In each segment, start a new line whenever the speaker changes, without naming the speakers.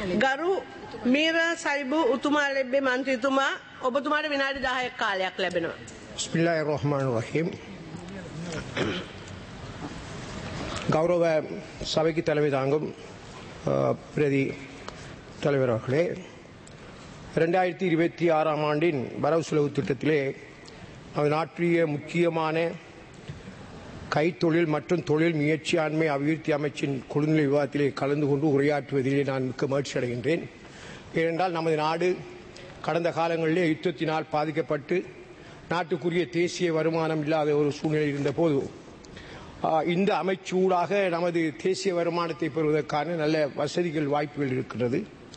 ගරු මීර සයිබු උතුමා ලැබ්බේ මන්ත්‍රීතුමා ඔබතුමාට විනාඩි 10ක් කාලයක් ලැබෙනවා.
பிஸ்மில்லாஹ் ரஹ்மான் ரஹீம் கௌரவ சபைக்கு தலைமை தாங்கும் அஹ், பிரதி தலைவர் அவர்களே ரெண்டாயிரத்தி இருபத்தி ஆறாம் ஆண்டின் வரவு செலவு திட்டத்திலே நமது நாட்டிய முக்கியமான கைத்தொழில் மற்றும் தொழில் முயற்சியாண்மை அபிவிருத்தி அமைச்சின் குழுநிலை விவாதத்திலே கலந்து கொண்டு உரையாற்றுவதிலே நான் மிக்க மகிழ்ச்சி அடைகின்றேன் ஏனென்றால் நமது நாடு கடந்த காலங்களிலே யுத்தத்தினால் பாதிக்கப்பட்டு நாட்டுக்குரிய தேசிய வருமானம் இல்லாத ஒரு சூழ்நிலை இருந்தபோது ஆ, இந்த அமைச்சூடாக நமது தேசிய வருமானத்தை பெறுவதற்கான நல்ல வசதிகள் வாய்ப்புகள் இருக்கிறது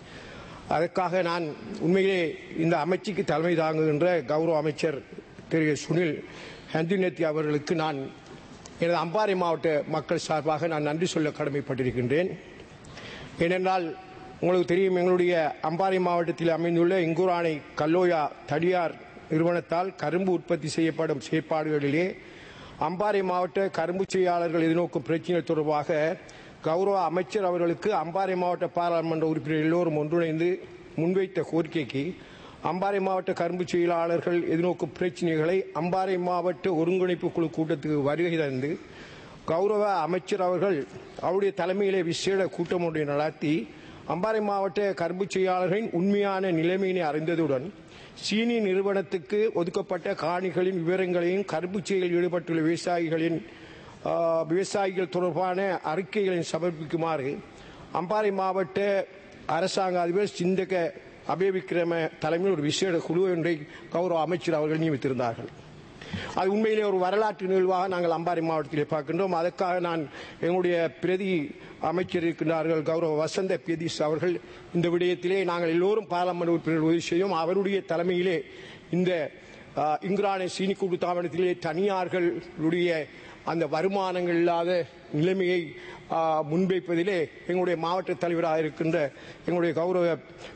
அதற்காக நான் உண்மையிலே இந்த அமைச்சுக்கு தலைமை தாங்குகின்ற கௌரவ அமைச்சர் திரு சுனில் ஹந்துநெத்தி அவர்களுக்கு நான் எனது அம்பாறை மாவட்ட மக்கள் சார்பாக நான் நன்றி சொல்ல கடமைப்பட்டிருக்கின்றேன் ஏனென்றால் உங்களுக்கு தெரியும் எங்களுடைய அம்பாறை மாவட்டத்தில் அமைந்துள்ள இங்குரானை கல்லோயா தடியார் நிறுவனத்தால் கரும்பு உற்பத்தி செய்யப்படும் செயற்பாடுகளிலே அம்பாறை மாவட்ட கரும்பு செய்யாளர்கள் எதிர்நோக்கும் பிரச்சனைகள் தொடர்பாக கௌரவ அமைச்சர் அவர்களுக்கு அம்பாறை மாவட்ட பாராளுமன்ற உறுப்பினர் எல்லோரும் ஒன்றிணைந்து முன்வைத்த கோரிக்கைக்கு அம்பாறை மாவட்ட கரும்பு செயலாளர்கள் எதிர்நோக்கும் பிரச்சனைகளை அம்பாறை மாவட்ட ஒருங்கிணைப்பு குழு கூட்டத்துக்கு வருகை தந்து கௌரவ அமைச்சர் அவர்கள் அவருடைய தலைமையிலே விசேட கூட்டம் ஒன்றை நடத்தி அம்பாறை மாவட்ட கரும்பு செய்யாளர்களின் உண்மையான நிலைமையினை அறிந்ததுடன் சீனி நிறுவனத்துக்கு ஒதுக்கப்பட்ட காணிகளின் விவரங்களையும் கரும்பு செய்கையில் ஈடுபட்டுள்ள விவசாயிகளின் ஆ, விவசாயிகள் தொடர்பான அறிக்கைகளை சமர்ப்பிக்குமாறு அம்பாறை மாவட்ட அரசாங்க அதிபர் சிந்தக அபேவிக்ரம தலைமையில் ஒரு விசேட குழு ஒன்றை கௌரவ அமைச்சர் அவர்கள் நியமித்திருந்தார்கள் அது உண்மையிலே ஒரு வரலாற்று நிகழ்வாக நாங்கள் அம்பாறை மாவட்டத்திலே பார்க்கின்றோம் அதற்காக நான் எங்களுடைய பிரதி அமைச்சர் இருக்கின்றார்கள் கௌரவ வசந்த பியதீஷ் அவர்கள் இந்த விடயத்திலே நாங்கள் எல்லோரும் பாராளுமன்ற உறுப்பினர் உதவி செய்யும் அவருடைய தலைமையிலே இந்த ஆ, இங்குரானை சீனி கூட்டு தாவனத்திலே தனியார்களுடைய அந்த வருமானங்கள் இல்லாத நிலைமையை ஆ, முன்வைப்பதிலே எங்களுடைய மாவட்ட தலைவராக இருக்கின்ற எங்களுடைய கௌரவ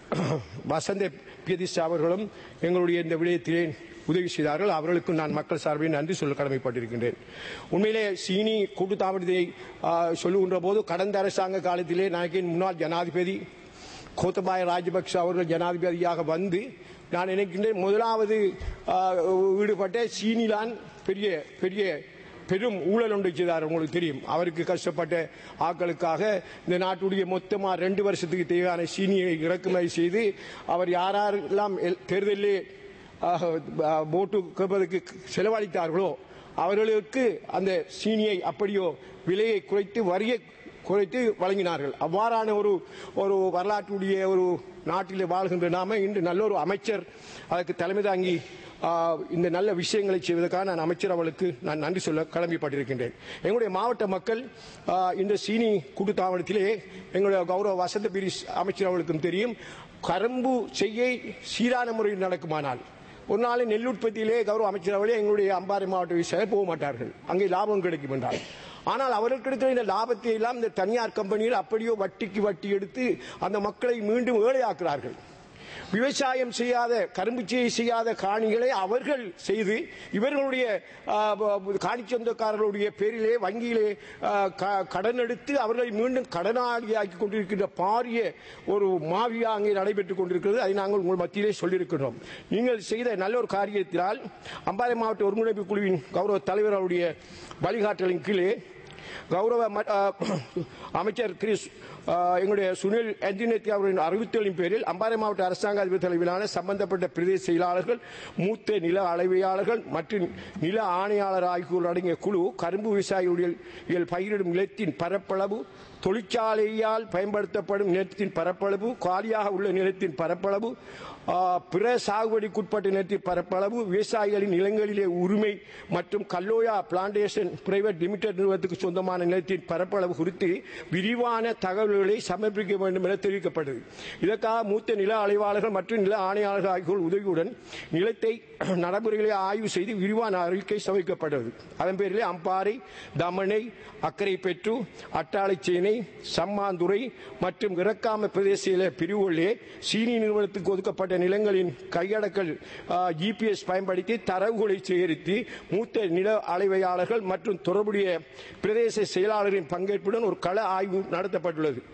வசந்த பியதிஷ் அவர்களும் எங்களுடைய இந்த விடயத்திலே உதவி செய்தார்கள் அவர்களுக்கு நான் மக்கள் சார்பில் நன்றி சொல்ல கடமைப்பட்டிருக்கின்றேன் உண்மையிலே சீனி கூட்டுத்தாமதத்தை சொல்லுகின்ற போது கடந்த அரசாங்க காலத்திலே நாயக்கின் முன்னாள் ஜனாதிபதி கோத்தபாய ராஜபக்ஷ அவர்கள் ஜனாதிபதியாக வந்து நான் நினைக்கின்றேன் முதலாவது ஆ, ஈடுபட்ட சீனிலான் பெரிய பெரிய பெரும் ஊழல் ஒன்று செய்தார் உங்களுக்கு தெரியும் அவருக்கு கஷ்டப்பட்ட ஆட்களுக்காக இந்த நாட்டுடைய மொத்தமா ரெண்டு வருஷத்துக்கு தேவையான சீனியை இறக்குமதி செய்து அவர் யாரெல்லாம் எல்- தேர்தலிலே ஆஹ், ஆஹ், ஓட்டு கேட்பதற்கு செலவழித்தார்களோ அவர்களுக்கு அந்த சீனியை அப்படியோ விலையை குறைத்து வரியை குறைத்து வழங்கினார்கள் அவ்வாறான ஒரு ஒரு வரலாற்றுடைய ஒரு நாட்டிலே வாழ்கின்ற நாம இன்று நல்ல ஒரு அமைச்சர் அதற்கு தலைமை தாங்கி ஆ, இந்த நல்ல விஷயங்களை செய்வதற்காக நான் அமைச்சர் அவர்களுக்கு நான் நன்றி சொல்ல கடமைப்பட்டிருக்கின்றேன் எங்களுடைய மாவட்ட மக்கள் ஆ, இந்த சீனி கூட்டுத்தாவனத்திலே எங்களுடைய கௌரவ வசந்த பிரிஸ் அமைச்சர் அவர்களுக்கும் தெரியும் கரும்பு செய்கை சீரான முறையில் நடக்குமானால் ஒரு நாள் நெல் உற்பத்தியிலே கௌரவ அமைச்சர் அவர்களே எங்களுடைய அம்பாறை மாவட்ட விவசாயிகள் போக மாட்டார்கள் அங்கே லாபம் கிடைக்கும் என்றால் ஆனால் அவர்களுக்கு கிடைத்த இந்த லாபத்தை எல்லாம் இந்த தனியார் கம்பெனியில் அப்படியோ வட்டிக்கு வட்டி எடுத்து அந்த மக்களை மீண்டும் ஏழையாக்குறார்கள் விவசாயம் செய்யாத கரும்பு செய்கை செய்யாத காணிகளை அவர்கள் செய்து இவர்களுடைய ஆ, ப- காணி சொந்தக்காரர்களுடைய பேரிலே வங்கியிலே ஆ, க- கடன் எடுத்து அவர்களை மீண்டும் கடனாளியாக்கி கொண்டிருக்கின்ற பாரிய ஒரு மாவியா அங்கே நடைபெற்றுக் கொண்டிருக்கிறது அதை நாங்கள் உங்கள் மத்தியிலே சொல்லியிருக்கிறோம் நீங்கள் செய்த நல்ல ஒரு காரியத்தினால் அம்பாறை மாவட்ட ஒருங்கிணைப்பு குழுவின் கௌரவ தலைவர் அவருடைய வழிகாட்டலின் கீழே கௌரவ ம- ஆ, அமைச்சர் கிறிஸ் ஆ, எங்களுடைய சுனில் என்ஜினேத்தி அவர்களின் அறிவித்தலின் பேரில் அம்பாறை மாவட்ட அரசாங்க அதிபர் தலைமையிலான சம்பந்தப்பட்ட பிரதேச செயலாளர்கள் மூத்த நில அளவையாளர்கள் மற்றும் நில ஆணையாளர் ஆகியோர் அடங்கிய குழு கரும்பு விவசாயிகளுடைய பயிரிடும் நிலத்தின் பரப்பளவு தொழிற்சாலையால் பயன்படுத்தப்படும் நிலத்தின் பரப்பளவு காலியாக உள்ள நிலத்தின் பரப்பளவு ஆ, பிற சாகுபடிக்குட்பட்ட நிலத்தின் பரப்பளவு விவசாயிகளின் நிலங்களிலே உரிமை மற்றும் கல்லோயா பிளான்டேஷன் பிரைவேட் லிமிடெட் நிறுவனத்துக்கு சொந்தமான நிலத்தின் பரப்பளவு குறித்து விரிவான தகவல்களை சமர்ப்பிக்க வேண்டும் என தெரிவிக்கப்பட்டது இதற்காக மூத்த நில ஆய்வாளர்கள் மற்றும் நில ஆணையாளர்கள் ஆகியோர் உதவியுடன் நிலத்தை நடைமுறைகளை ஆய்வு செய்து விரிவான அறிக்கை சமைக்கப்பட்டது அதன் பேரிலே அம்பாறை தமனை அக்கரை பெற்று அட்டாளைச்சேனை சம்மாந்துறை மற்றும் இறக்காம பிரதேச பிரிவுகளிலே சீனி நிறுவனத்துக்கு ஒதுக்கப்பட்ட நிலங்களின் கையடக்கல் ஜிபிஎஸ் பயன்படுத்தி தரவுகளை சேகரித்து மூத்த நில அளவையாளர்கள் மற்றும் தொடர்புடைய பிரதேச செயலாளரின் பங்கேற்புடன் ஒரு கள ஆய்வு நடத்தப்பட்டுள்ளது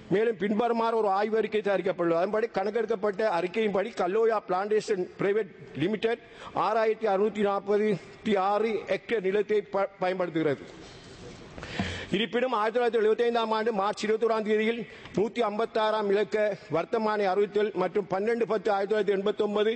மேலும் பின்வருமாறு ஒரு ஆய்வறிக்கை தயாரிக்கப்பட்டுள்ளது அதன்படி கணக்கெடுக்கப்பட்ட அறிக்கையின்படி கல்லோயா பிளான்டேஷன் பிரைவேட் லிமிடெட் ஆறாயிரத்தி அறுநூத்தி நாற்பத்தி ஆறு ஹெக்டேர் நிலத்தை ப- பயன்படுத்துகிறது இருப்பினும் ஆயிரத்தி தொள்ளாயிரத்தி எழுபத்தி ஐந்தாம் ஆண்டு மார்ச் இருபத்தி ஓராம் தேதியில் நூத்தி ஐம்பத்தி ஆறாம் இலக்க வர்த்தமானி அறிவித்தல் மற்றும் பன்னெண்டு பத்து ஆயிரத்தி தொள்ளாயிரத்தி எண்பத்தி ஒன்பது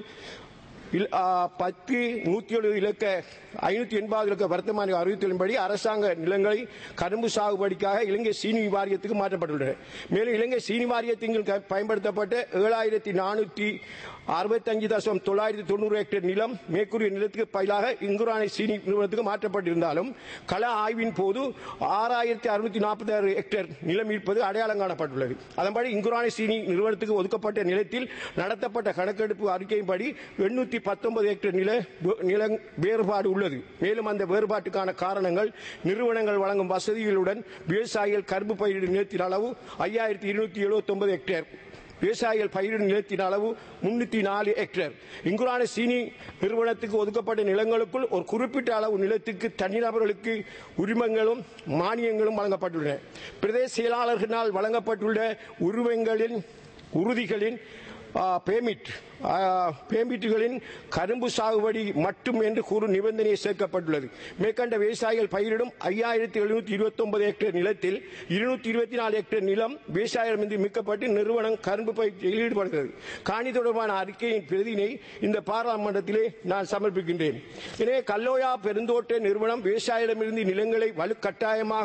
பத்து நூத்தி ஏழு இலக்க ஐநூத்தி எண்பது இலக்க வர்த்தமானி அறிவித்தலின்படி அரசாங்க நிலங்களை கரும்பு சாகுபடிக்காக இலங்கை சீனி வாரியத்துக்கு மாற்றப்பட்டுள்ளன மேலும் இலங்கை சீனி வாரியத்தின் கீழ் க- பயன்படுத்தப்பட்ட ஏழாயிரத்தி நானூத்தி அறுபத்தஞ்சு தசம் தொள்ளாயிரத்தி தொண்ணூறு ஹெக்டேர் நிலம் மேற்கூறிய நிலத்துக்கு பதிலாக இங்குரானை சீனி நிறுவனத்துக்கு மாற்றப்பட்டிருந்தாலும் கள ஆய்வின் போது ஆறாயிரத்தி அறுநூத்தி நாற்பத்தி ஆறு ஹெக்டேர் நிலம் இருப்பது அடையாளம் காணப்பட்டுள்ளது அதன்படி இங்குரானை சீனி நிறுவனத்துக்கு ஒதுக்கப்பட்ட நிலத்தில் நடத்தப்பட்ட கணக்கெடுப்பு அறிக்கையின்படி எண்ணூத்தி பத்தொன்பது ஹெக்டேர் நில நில வேறுபாடு உள்ளது மேலும் அந்த வேறுபாட்டுக்கான காரணங்கள் நிறுவனங்கள் வழங்கும் வசதிகளுடன் விவசாயிகள் கரும்பு பயிரிடும் நிலத்தின் அளவு ஐயாயிரத்தி இருநூத்தி எழுபத்தி ஒன்பது ஹெக்டேர் விவசாயிகள் பயிரிடும் நிலத்தின் அளவு முன்னூத்தி நாலு ஹெக்டேர் இங்குரான சீனி நிறுவனத்துக்கு ஒதுக்கப்பட்ட நிலங்களுக்குள் ஒரு குறிப்பிட்ட அளவு நிலத்துக்கு தனிநபர்களுக்கு உரிமங்களும் மானியங்களும் வழங்கப்பட்டுள்ளன பிரதேச செயலாளர்களால் வழங்கப்பட்டுள்ள உரிமங்களின் உறுதிகளின் பேமிட் பேமிட்டுகளின் கரும்பு சாகுபடி மட்டும் என்று கூறும் நிபந்தனை சேர்க்கப்பட்டுள்ளது மேற்கண்ட விவசாயிகள் பயிரிடும் ஐயாயிரத்தி எழுநூத்தி இருபத்தி ஒன்பது ஹெக்டேர் நிலத்தில் இருநூத்தி இருபத்தி நாலு ஹெக்டேர் நிலம் விவசாயிடமிருந்து மீட்கப்பட்டு நிறுவனம் கரும்பு பயிற்சியில் ஈடுபடுகிறது காணி தொடர்பான அறிக்கையின் பிரதினை இந்த பாராளுமன்றத்திலே நான் சமர்ப்பிக்கின்றேன் எனவே கல்லோயா பெருந்தோட்ட நிறுவனம் விவசாயிடமிருந்து நிலங்களை வலுக்கட்டாயமாக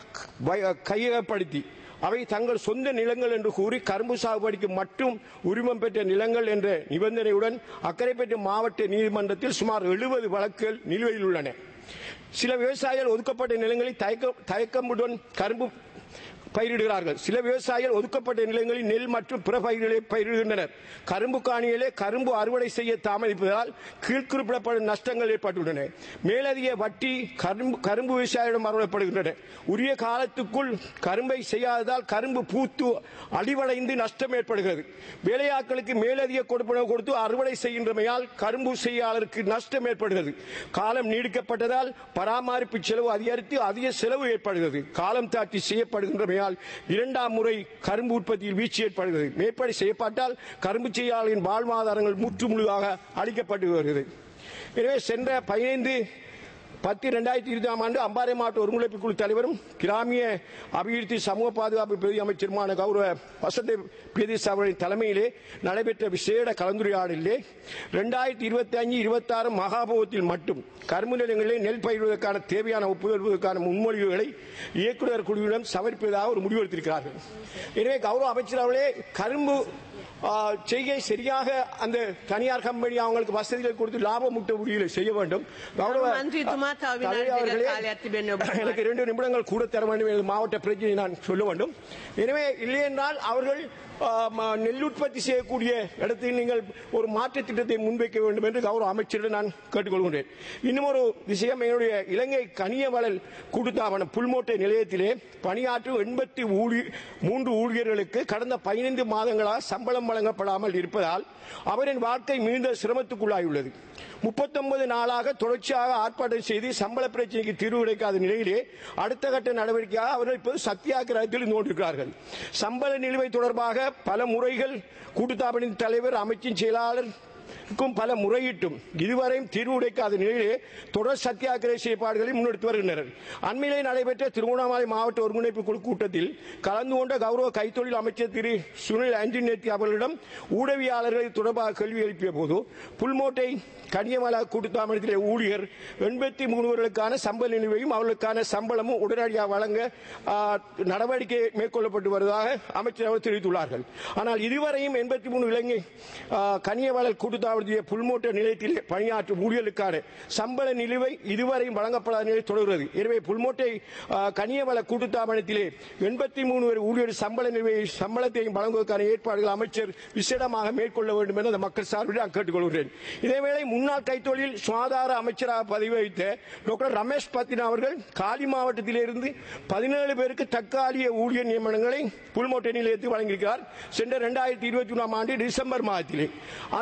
வ- கையகப்படுத்தி அவை தங்கள் சொந்த நிலங்கள் என்று கூறி கரும்பு சாகுபடிக்கு மட்டும் உரிமம் பெற்ற நிலங்கள் என்ற நிபந்தனையுடன் அக்கரைப்பேட்டை மாவட்ட நீதிமன்றத்தில் சுமார் எழுபது வழக்குகள் நிலுவையில் உள்ளன சில விவசாயிகள் ஒதுக்கப்பட்ட நிலங்களில் தயக்க தயக்கமுடன் கரும்பு பயிரிடுகிறார்கள் சில விவசாயிகள் ஒதுக்கப்பட்ட நிலங்களில் நெல் மற்றும் பிற பயிர்களை பயிரிடுகின்றனர் கரும்பு காணியிலே கரும்பு அறுவடை செய்ய தாமதிப்பதால் கீழ்குறிப்பிடப்படும் நஷ்டங்கள் ஏற்பட்டுள்ளன மேலதிக வட்டி கரும்பு கரும்பு விவசாயிடம் அறுவடைப்படுகின்றன உரிய காலத்துக்குள் கரும்பை செய்யாததால் கரும்பு பூத்து அடிவடைந்து நஷ்டம் ஏற்படுகிறது வேலையாட்களுக்கு மேலதிக கொடுப்பனவு கொடுத்து அறுவடை செய்கின்றமையால் கரும்பு செய்யாளருக்கு நஷ்டம் ஏற்படுகிறது காலம் நீடிக்கப்பட்டதால் பராமரிப்பு செலவு அதிகரித்து அதிக செலவு ஏற்படுகிறது காலம் தாட்டி செய்யப்படுகின்றமையால் இரண்டாம் முறை கரும்பு உற்பத்தியில் வீழ்ச்சி ஏற்படுகிறது மேற்படி செய்யப்பட்டால் கரும்பு செய்யாளர்களின் வாழ்வாதாரங்கள் முற்றுமுழுதாக அளிக்கப்பட்டு வருகிறது எனவே சென்ற பதினைந்து பத்து ரெண்டாயிரத்தி இருபதாம் ஆண்டு அம்பாறை மாவட்ட ஒருங்கிணைப்பு குழு தலைவரும் கிராமிய அபிவிருத்தி சமூக பாதுகாப்பு பிரதி அமைச்சருமான கௌரவ வசந்த பிரதேச அவர்களின் தலைமையிலே நடைபெற்ற விசேட கலந்துரையாடலிலே ரெண்டாயிரத்தி இருபத்தி அஞ்சு இருபத்தி ஆறு மகாபோகத்தில் மட்டும் கரும்பு நிலங்களிலே நெல் பயிரிடுவதற்கான தேவையான ஒப்புதல்வதற்கான முன்மொழிவுகளை இயக்குநர் குழுவிடம் சமர்ப்பதாக ஒரு முடிவெடுத்திருக்கிறார்கள் எனவே கௌரவ அமைச்சர் அவர்களே கரும்பு ஆ, செய்கை சரியாக அந்த தனியார் கம்பெனி அவங்களுக்கு வசதிகள் கொடுத்து லாபம் முட்ட முடியல செய்ய வேண்டும் கௌரவ
மந்திரித்துமா தவிர
தலைவர் அவர்களே,
காலை அத்திபெண்ணு ஒப்புக்கொள்வார்.
எனக்கு இரண்டு நிமிடங்கள் கூட தர வேண்டும் என்று மாவட்ட பிரதிநிதி நான் சொல்ல வேண்டும் எனவே இல்லையென்றால் அவர்கள் ஆ, ம- நெல் உற்பத்தி செய்யக்கூடிய இடத்தில் நீங்கள் ஒரு மாற்று திட்டத்தை முன்வைக்க வேண்டும் என்று கௌரவ அமைச்சரிடம் நான் கேட்டுக்கொள்கின்றேன் இன்னும் ஒரு விஷயம் என்னுடைய இலங்கை கனியவளல் கூட்டுத்தாபனம் புல்மோட்டை நிலையத்திலே பணியாற்றும் எண்பத்தி ஊழி மூன்று ஊழியர்களுக்கு கடந்த பதினைந்து மாதங்களாக சம்பளம் வழங்கப்படாமல் இருப்பதால் அவரின் வாழ்க்கை மிகுந்த சிரமத்துக்குள்ளாயுள்ளது முப்பத்தொன்பது நாளாக தொடர்ச்சியாக ஆர்ப்பாட்டம் செய்து சம்பள பிரச்சனைக்கு தீர்வு கிடைக்காத நிலையிலே அடுத்த கட்ட நடவடிக்கையாக அவர்கள் இப்போது சத்தியாகிரகத்தில் இருந்து கொண்டிருக்கிறார்கள் சம்பள நிலுவை தொடர்பாக பல முறைகள் கூட்டுத்தாபனின் தலைவர் அமைச்சின் செயலாளர் க்கும் பல முறையீட்டும் இதுவரையும் தீர்வு கிடைக்காத நிலையிலே தொடர் சத்தியாகிரக செயற்பாடுகளை முன்னெடுத்து வருகின்றனர் அண்மையிலே நடைபெற்ற திருவண்ணாமலை மாவட்ட ஒருங்கிணைப்பு குழு கூட்டத்தில் கலந்து கொண்ட கௌரவ கைத்தொழில் அமைச்சர் திரு சுனில் ஆண்டனேத்தி அவர்களிடம் ஊடகவியாளர்கள் தொடர்பாக கேள்வி எழுப்பிய போது புல்மோட்டை கனியமலா கூட்டுத்தாமனத்திலே ஊழியர் எண்பத்தி மூணுவர்களுக்கான சம்பள நிலுவையும் அவர்களுக்கான சம்பளமும் உடனடியாக வழங்க ஆ, நடவடிக்கை மேற்கொள்ளப்பட்டு வருவதாக அமைச்சர் அவர் தெரிவித்துள்ளார்கள் ஆனால் இதுவரையும் எண்பத்தி மூணு இலங்கை ஆ, கனியவளல் கூட்டுத்தாவடிய புல்மோட்ட நிலையத்திலே பணியாற்றும் ஊழியர்களுக்கான சம்பள நிலுவை இதுவரையும் வழங்கப்படாத நிலை தொடர்கிறது எனவே புல்மோட்டை ஆ, கனியவள கூட்டுத்தாபனத்திலே எண்பத்தி மூணு பேர் ஊழியர் சம்பள நிலுவை சம்பளத்தையும் வழங்குவதற்கான ஏற்பாடுகள் அமைச்சர் விசேடமாக மேற்கொள்ள வேண்டும் என அந்த மக்கள் சார்பில் நான் கேட்டுக்கொள்கிறேன் இதேவேளை முன்னாள் கைத்தொழில் சுகாதார அமைச்சராக பதவி வகித்த டாக்டர் ரமேஷ் பத்தினா அவர்கள் காலி மாவட்டத்திலிருந்து பதினேழு பேருக்கு தற்காலிக ஊழியர் நியமனங்களை புல்மோட்டை நிலையத்தில் வழங்கியிருக்கிறார் சென்ற இரண்டாயிரத்தி இருபத்தி ஒன்றாம் ஆண்டு டிசம்பர் மாதத்திலே அந்த அபார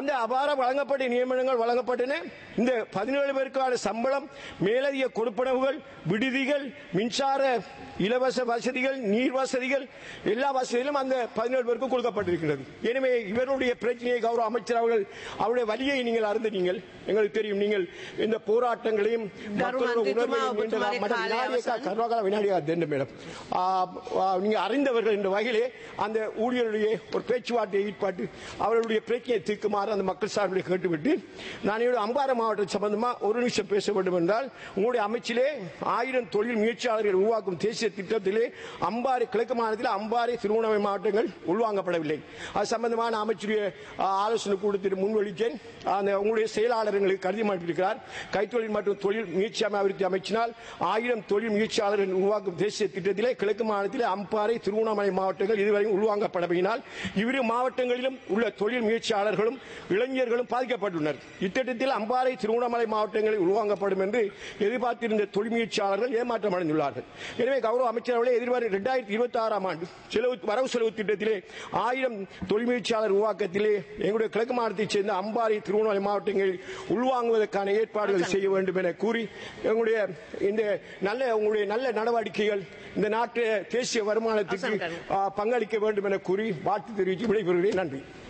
இவ்வாறு வழங்கப்பட்ட நியமனங்கள் வழங்கப்பட்டன இந்த பதினேழு பேருக்கான சம்பளம் மேலதிக கொடுப்பனவுகள் விடுதிகள் மின்சார இலவச வசதிகள் நீர் வசதிகள் எல்லா வசதிகளும் அந்த பதினேழு பேருக்கும் கொடுக்கப்பட்டிருக்கிறது எனவே இவருடைய பிரச்சனையை கௌரவ அமைச்சர் அவர்கள் அவருடைய வழியை நீங்கள் அறிந்தீர்கள் எங்களுக்கு தெரியும் நீங்கள் இந்த போராட்டங்களையும் மக்களோட
மந்திரித்துமா,
உணர்வையும்
ஒப்புத்துமாறே
மீண்டும்
காலை
வினாடியே
அவசானம்.
கர்வாகால வினாடியா தென்ன மேடம் ஆ, ஆ, நீங்க அறிந்தவர்கள் என்ற வகையிலே அந்த ஊழியருடைய ஒரு பேச்சுவார்த்தை ஈடுபாட்டு அவர்களுடைய பிரச்சனையை தீர்க்குமாறு அந்த மக்கள் சார்பில் கேட்டுவிட்டு நான் என்னுடைய அம்பாறை மாவட்டம் சம்பந்தமா ஒரு நிமிஷம் பேச வேண்டும் என்றால் உங்களுடைய அமைச்சிலே ஆயிரம் தொழில் முயற்சியாளர்கள் உருவாக்கும் தேசிய திட்டத்திலே அம்பாறை கிழக்கு மாநிலத்தில் அம்பாறை திருவண்ணாமலை மாவட்டங்கள் உள்வாங்கப்படவில்லை அது சம்பந்தமான அமைச்சருடைய ஆ, ஆலோசனை கூட்டத்தில் முன்வழித்தேன் அந்த உங்களுடைய செயலாளர்களுக்கு கருதி மாட்டிருக்கிறார் கைத்தொழில் மற்றும் தொழில் முயற்சி அபிவிருத்தி அமைச்சினால் ஆயிரம் தொழில் முயற்சியாளர்கள் உருவாக்கும் தேசிய திட்டத்திலே கிழக்கு மாநிலத்தில் அம்பாறை திருவண்ணாமலை மாவட்டங்கள் இதுவரை உள்வாங்கப்படவினால் இவ்விரு மாவட்டங்களிலும் உள்ள தொழில் முயற்சியாளர்களும் இளைஞர்களும் பாதிக்கப்பட்டுள்ளனர் இத்திட்டத்தில் அம்பாறை திருவண்ணாமலை மாவட்டங்களில் உருவாங்கப்படும் என்று எதிர்பார்த்திருந்த தொழில் முயற்சியாளர்கள் ஏமாற்றம் அடைந்துள்ளார்கள் எனவே கௌரவ அமைச்சர் அவர்களே எதிர்வரும் இரண்டாயிரத்தி இருபத்தி ஆறாம் ஆண்டு செலவு வரவு செலவு திட்டத்திலே ஆயிரம் தொழில் முயற்சியாளர் உருவாக்கத்திலே எங்களுடைய கிழக்கு மாநிலத்தைச் சேர்ந்த அம்பாறை திருவண்ணாமலை மாவட்டங்களில் உள்வாங்குவதற்கான ஏற்பாடுகளை செய்ய வேண்டும் என கூறி எங்களுடைய இந்த நல்ல உங்களுடைய நல்ல நடவடிக்கைகள் இந்த நாட்டு தேசிய வருமானத்துக்கு
அவசரம் கருத்து.
ஆ, பங்களிக்க வேண்டும் என கூறி வாழ்த்து தெரிவித்து விடைபெறுகிறேன் நன்றி